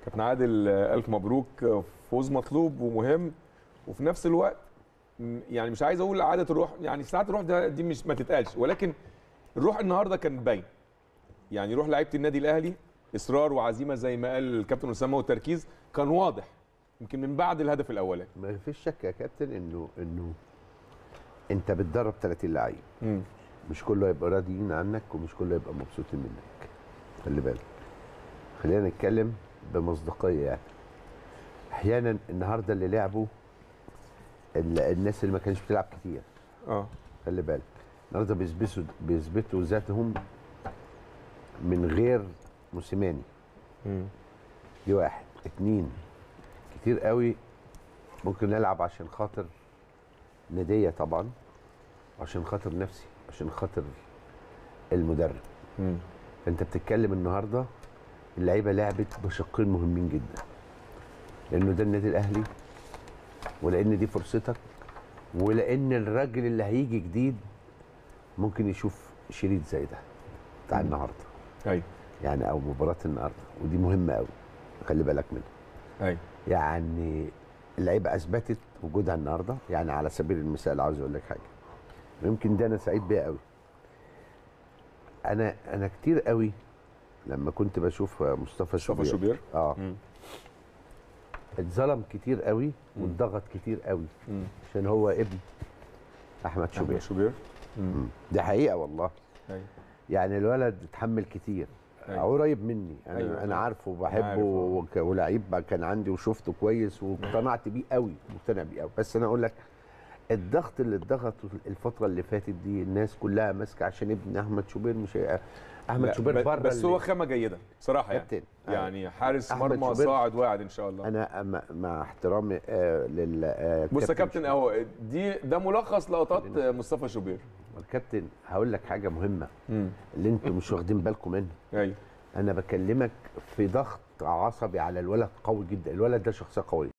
كابتن عادل آه، الف مبروك آه، فوز مطلوب ومهم وفي نفس الوقت م- يعني مش عايز اقول عاده الروح يعني ساعات الروح ده دي مش ما تتقالش ولكن الروح النهارده كان باين يعني روح لعيبه النادي الاهلي اصرار وعزيمه زي ما قال الكابتن اسامه والتركيز كان واضح يمكن من بعد الهدف الاولاني ما فيش شك يا كابتن انه انه انت بتدرب 30 لعيب مم. مش كله هيبقى راضيين عنك ومش كله هيبقى مبسوطين منك خلي بالك خلينا نتكلم بمصداقيه يعني احيانا النهارده اللي لعبوا ال- الناس اللي ما كانتش بتلعب كتير اه خلي بالك النهارده بيثبتوا بيثبتوا ذاتهم من غير موسيماني مم. دي واحد اتنين كتير قوي ممكن نلعب عشان خاطر ندية طبعا عشان خاطر نفسي عشان خاطر المدرب مم. فانت بتتكلم النهارده اللعيبه لعبت بشقين مهمين جدا لانه ده النادي الاهلي ولان دي فرصتك ولان الراجل اللي هيجي جديد ممكن يشوف شريط زي ده بتاع النهارده ايوه يعني او مباراه النهارده ودي مهمه قوي خلي بالك منها ايوه يعني اللعيبه اثبتت وجودها النهارده يعني على سبيل المثال عاوز اقول لك حاجه ويمكن ده انا سعيد بيها قوي انا انا كتير قوي لما كنت بشوف مصطفى مصطفى شوبير شوبير اه مم. اتظلم كتير قوي واتضغط كتير قوي مم. عشان هو ابن احمد احمد شوبير شوبير مم. دي حقيقه والله ايوه يعني الولد اتحمل كتير أيوة. قريب مني انا أيوة. أيوة. انا عارفه عارف، وبحبه آه. وك- ولعيب بقى كان عندي وشفته كويس واقتنعت بيه قوي مقتنع بيه قوي بس انا اقول لك الضغط اللي اتضغط الفتره اللي فاتت دي الناس كلها ماسكه عشان ابن احمد شوبير مش هي- احمد لا، شوبير ب- بره بس اللي- هو خامه جيده بصراحه يعني كابتن يعني حارس أحمد مرمى شوبير. صاعد واعد ان شاء الله انا مع- مع احترامي آه لل آه بص يا كابتن شوبير. اهو دي ده ملخص لقطات مصطفى شوبير الكابتن هقول لك حاجه مهمه امم اللي انتم مش واخدين بالكم منها ايوه انا بكلمك في ضغط عصبي على الولد قوي جدا الولد ده شخصيه قويه